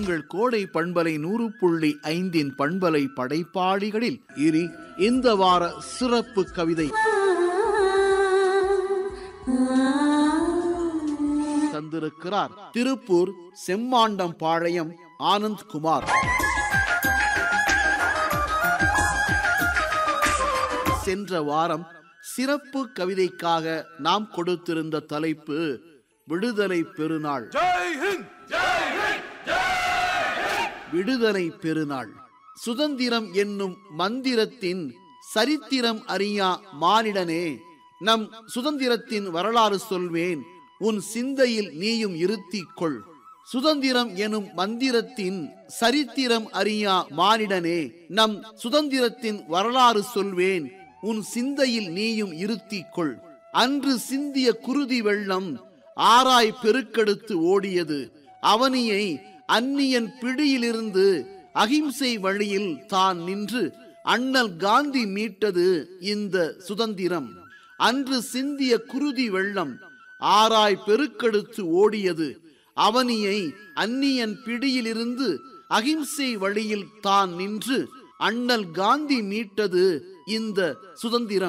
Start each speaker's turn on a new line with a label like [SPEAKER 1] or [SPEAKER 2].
[SPEAKER 1] உங்கள் கோடை பண்பலை நூறு புள்ளி ஐந்தின் பண்பலை படைப்பாளிகளில் இனி இந்த வார சிறப்பு கவிதை தந்திருக்கிறார் திருப்பூர் செம்மாண்டம் பாளையம் ஆனந்த் குமார் சென்ற வாரம் சிறப்பு கவிதைக்காக நாம் கொடுத்திருந்த தலைப்பு விடுதலை பெருநாள் விடுதலை பெருநாள் சுதந்திரம் என்னும் மந்திரத்தின் சரித்திரம் அறியா மானிடனே நம் சுதந்திரத்தின் வரலாறு சொல்வேன் உன் சிந்தையில் நீயும் இருத்திக் கொள் சுதந்திரம் எனும் மந்திரத்தின் சரித்திரம் அறியா மானிடனே நம் சுதந்திரத்தின் வரலாறு சொல்வேன் உன் சிந்தையில் நீயும் இருத்திக் கொள் அன்று சிந்திய குருதி வெள்ளம் ஆராய் பெருக்கெடுத்து ஓடியது அவனியை அந்நியன் பிடியிலிருந்து அகிம்சை வழியில் தான் நின்று அண்ணல் காந்தி மீட்டது இந்த சுதந்திரம் அன்று சிந்திய குருதி வெள்ளம் ஆராய் பெருக்கெடுத்து ஓடியது அவனியை அந்நியன் பிடியிலிருந்து அகிம்சை வழியில் தான் நின்று அண்ணல் காந்தி மீட்டது இந்த சுதந்திரம்